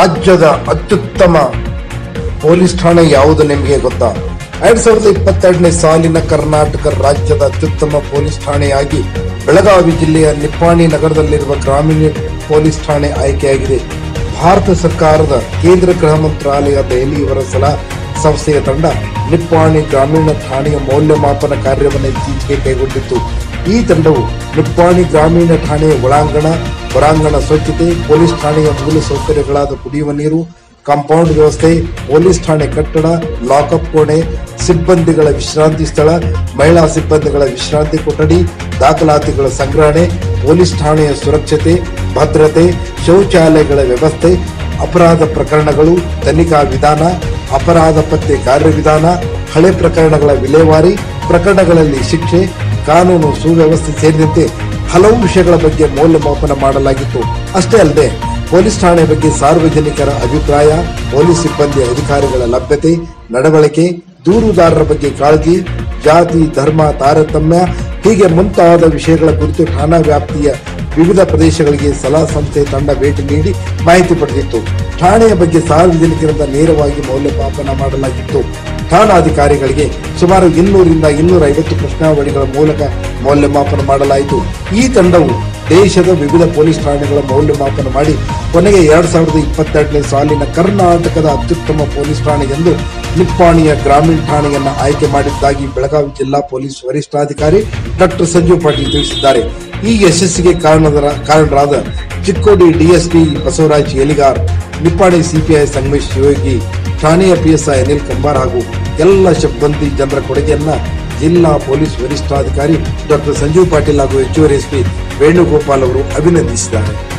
ರಾಜ್ಯದ ಅತ್ಯುತ್ತಮ ಪೊಲೀಸ್ ಠಾಣೆ ಯಾವುದು ನಿಮಗೆ ಗೊತ್ತಾ ಎರಡ್ ಸಾವಿರದ ಇಪ್ಪತ್ತೆರಡನೇ ಸಾಲಿನ ಕರ್ನಾಟಕ ರಾಜ್ಯದ ಅತ್ಯುತ್ತಮ ಪೊಲೀಸ್ ಠಾಣೆಯಾಗಿ ಬೆಳಗಾವಿ ಜಿಲ್ಲೆಯ ನಿಪ್ಪಾಣಿ ನಗರದಲ್ಲಿರುವ ಗ್ರಾಮೀಣ ಪೊಲೀಸ್ ಠಾಣೆ ಆಯ್ಕೆಯಾಗಿದೆ ಭಾರತ ಸರ್ಕಾರದ ಕೇಂದ್ರ ಗೃಹ ಮಂತ್ರಾಲಯ ದೆಹಲಿ ಇವರ ಸಲಹಾ ಸಂಸ್ಥೆಯ ತಂಡ ನಿಪ್ಪಾಣಿ ಗ್ರಾಮೀಣ ಠಾಣೆಯ ಮೌಲ್ಯಮಾಪನ ಕಾರ್ಯವನ್ನು ಇತ್ತೀಚೆಗೆ ಕೈಗೊಂಡಿತ್ತು ಈ ತಂಡವು ನಿಪ್ಪಾಣಿ ಗ್ರಾಮೀಣ ಠಾಣೆಯ ಒಳಾಂಗಣ ಹೊರಾಂಗಣ ಸ್ವಚ್ಛತೆ ಪೊಲೀಸ್ ಠಾಣೆಯ ಮೂಲ ಸೌಕರ್ಯಗಳಾದ ಕುಡಿಯುವ ನೀರು ಕಾಂಪೌಂಡ್ ವ್ಯವಸ್ಥೆ ಪೊಲೀಸ್ ಠಾಣೆ ಕಟ್ಟಡ ಲಾಕಪ್ ಕೋಣೆ ಸಿಬ್ಬಂದಿಗಳ ವಿಶ್ರಾಂತಿ ಸ್ಥಳ ಮಹಿಳಾ ಸಿಬ್ಬಂದಿಗಳ ವಿಶ್ರಾಂತಿ ಕೊಠಡಿ ದಾಖಲಾತಿಗಳ ಸಂಗ್ರಹಣೆ ಪೊಲೀಸ್ ಠಾಣೆಯ ಸುರಕ್ಷತೆ ಭದ್ರತೆ ಶೌಚಾಲಯಗಳ ವ್ಯವಸ್ಥೆ ಅಪರಾಧ ಪ್ರಕರಣಗಳು ತನಿಖಾ ವಿಧಾನ ಅಪರಾಧ ಪತ್ತೆ ಕಾರ್ಯವಿಧಾನ ಹಳೆ ಪ್ರಕರಣಗಳ ವಿಲೇವಾರಿ ಪ್ರಕರಣಗಳಲ್ಲಿ ಶಿಕ್ಷೆ ಕಾನೂನು ಸುವ್ಯವಸ್ಥೆ ಸೇರಿದಂತೆ ಹಲವು ವಿಷಯಗಳ ಬಗ್ಗೆ ಮೌಲ್ಯಮಾಪನ ಮಾಡಲಾಗಿತ್ತು ಅಷ್ಟೇ ಅಲ್ಲದೆ ಪೊಲೀಸ್ ಠಾಣೆ ಬಗ್ಗೆ ಸಾರ್ವಜನಿಕರ ಅಭಿಪ್ರಾಯ ಪೊಲೀಸ್ ಸಿಬ್ಬಂದಿ ಅಧಿಕಾರಿಗಳ ಲಭ್ಯತೆ ನಡವಳಿಕೆ ದೂರುದಾರರ ಬಗ್ಗೆ ಕಾಳಜಿ ಜಾತಿ ಧರ್ಮ ತಾರತಮ್ಯ ಹೀಗೆ ಮುಂತಾದ ವಿಷಯಗಳ ಕುರಿತು ಠಾಣಾ ವ್ಯಾಪ್ತಿಯ ವಿವಿಧ ಪ್ರದೇಶಗಳಿಗೆ ಸಲಹಾ ಸಂಸ್ಥೆ ತಂಡ ಭೇಟಿ ನೀಡಿ ಮಾಹಿತಿ ಪಡೆದಿತ್ತು ಠಾಣೆಯ ಬಗ್ಗೆ ಸಾರ್ವಜನಿಕರಿಂದ ನೇರವಾಗಿ ಮೌಲ್ಯಮಾಪನ ಮಾಡಲಾಗಿತ್ತು ಠಾಣಾಧಿಕಾರಿಗಳಿಗೆ ಸುಮಾರು ಇನ್ನೂರಿಂದ ಇನ್ನೂರ ಐವತ್ತು ಪ್ರಶ್ನಾವಳಿಗಳ ಮೂಲಕ ಮೌಲ್ಯಮಾಪನ ಮಾಡಲಾಯಿತು ಈ ತಂಡವು ದೇಶದ ವಿವಿಧ ಪೊಲೀಸ್ ಠಾಣೆಗಳ ಮೌಲ್ಯಮಾಪನ ಮಾಡಿ ಕೊನೆಗೆ ಎರಡ್ ಸಾವಿರದ ಇಪ್ಪತ್ತೆರಡನೇ ಸಾಲಿನ ಕರ್ನಾಟಕದ ಅತ್ಯುತ್ತಮ ಪೊಲೀಸ್ ಠಾಣೆ ಎಂದು ನಿಪ್ಪಾಣಿಯ ಗ್ರಾಮೀಣ ಠಾಣೆಯನ್ನ ಆಯ್ಕೆ ಮಾಡಿದ್ದಾಗಿ ಬೆಳಗಾವಿ ಜಿಲ್ಲಾ ಪೊಲೀಸ್ ವರಿಷ್ಠಾಧಿಕಾರಿ ಡಾಕ್ಟರ್ ಸಂಜೀವ್ ಪಾಟೀಲ್ ತಿಳಿಸಿದ್ದಾರೆ ಈ ಯಶಸ್ಸಿಗೆ ಕಾರಣದ ಕಾರಣರಾದ ಚಿಕ್ಕೋಡಿ ಡಿಎಸ್ಪಿ ಬಸವರಾಜ್ ಎಲಿಗಾರ್ ನಿಪ್ಪಾಣಿ ಸಿಪಿಐ ಸಂಗಮೇಶ್ ಶಿವಯೋಗಿ ಠಾಣೆಯ ಪಿಎಸ್ಐ ಅನಿಲ್ ಕಂಬಾರ್ ಹಾಗೂ ಎಲ್ಲ ಸಿಬ್ಬಂದಿ ಜನರ ಕೊಡುಗೆಯನ್ನ ಜಿಲ್ಲಾ ಪೊಲೀಸ್ ವರಿಷ್ಠಾಧಿಕಾರಿ ಡಾಕ್ಟರ್ ಸಂಜೀವ್ ಪಾಟೀಲ್ ಹಾಗೂ ಹೆಚ್ಚುವರಿ ಎಸ್ಪಿ ವೇಣುಗೋಪಾಲ್ ಅವರು ಅಭಿನಂದಿಸಿದ್ದಾರೆ